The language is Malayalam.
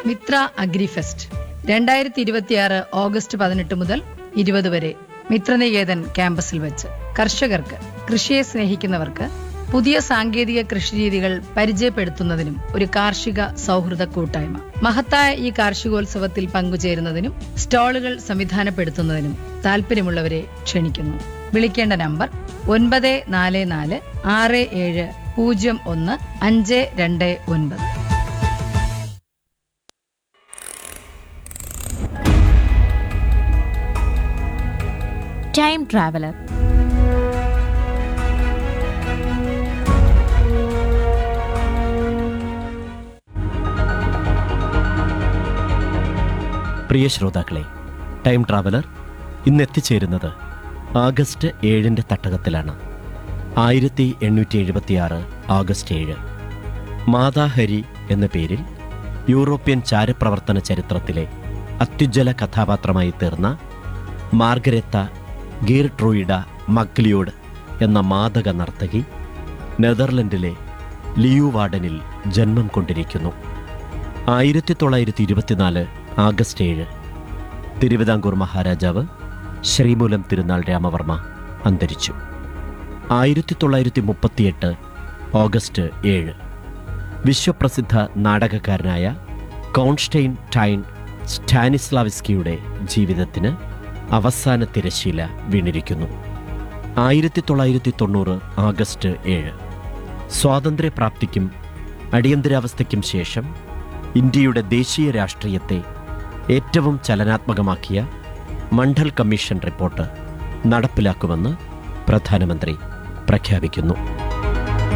മിത്ര അഗ്രിഫെസ്റ്റ് രണ്ടായിരത്തി ഇരുപത്തിയാറ് ഓഗസ്റ്റ് പതിനെട്ട് മുതൽ ഇരുപത് വരെ മിത്രനികേതൻ ക്യാമ്പസിൽ വെച്ച് കർഷകർക്ക് കൃഷിയെ സ്നേഹിക്കുന്നവർക്ക് പുതിയ സാങ്കേതിക കൃഷിരീതികൾ പരിചയപ്പെടുത്തുന്നതിനും ഒരു കാർഷിക സൗഹൃദ കൂട്ടായ്മ മഹത്തായ ഈ കാർഷികോത്സവത്തിൽ പങ്കുചേരുന്നതിനും സ്റ്റാളുകൾ സംവിധാനപ്പെടുത്തുന്നതിനും താല്പര്യമുള്ളവരെ ക്ഷണിക്കുന്നു വിളിക്കേണ്ട നമ്പർ ഒൻപത് നാല് നാല് ആറ് ഏഴ് പൂജ്യം ഒന്ന് അഞ്ച് രണ്ട് ഒൻപത് ടൈം ട്രാവലർ പ്രിയ ശ്രോതാക്കളെ ടൈം ട്രാവലർ ഇന്ന് എത്തിച്ചേരുന്നത് ആഗസ്റ്റ് ഏഴിൻ്റെ തട്ടകത്തിലാണ് ആയിരത്തി എണ്ണൂറ്റി എഴുപത്തിയാറ് ആഗസ്റ്റ് ഏഴ് മാതാഹരി എന്ന പേരിൽ യൂറോപ്യൻ ചാരപ്രവർത്തന ചരിത്രത്തിലെ അത്യുജ്വല കഥാപാത്രമായി തീർന്ന മാർഗരെത്ത ഗീർട്രൂയിഡ മക്ലിയോഡ് എന്ന മാദക നർത്തകി നെതർലൻഡിലെ ലിയുവാർഡനിൽ ജന്മം കൊണ്ടിരിക്കുന്നു ആയിരത്തി തൊള്ളായിരത്തി ഇരുപത്തിനാല് ആഗസ്റ്റ് ഏഴ് തിരുവിതാംകൂർ മഹാരാജാവ് ശ്രീമൂലം തിരുനാൾ രാമവർമ്മ അന്തരിച്ചു ആയിരത്തി തൊള്ളായിരത്തി മുപ്പത്തിയെട്ട് ഓഗസ്റ്റ് ഏഴ് വിശ്വപ്രസിദ്ധ നാടകക്കാരനായ കോൺസ്റ്റൈൻ ടൈൻ സ്റ്റാനിസ്ലാവിസ്കിയുടെ ജീവിതത്തിന് അവസാന തിരശീല വീണിരിക്കുന്നു ആയിരത്തി തൊള്ളായിരത്തി തൊണ്ണൂറ് ആഗസ്റ്റ് ഏഴ് സ്വാതന്ത്ര്യപ്രാപ്തിക്കും അടിയന്തരാവസ്ഥയ്ക്കും ശേഷം ഇന്ത്യയുടെ ദേശീയ രാഷ്ട്രീയത്തെ ഏറ്റവും ചലനാത്മകമാക്കിയ മണ്ഡൽ കമ്മീഷൻ റിപ്പോർട്ട് നടപ്പിലാക്കുമെന്ന് പ്രധാനമന്ത്രി പ്രഖ്യാപിക്കുന്നു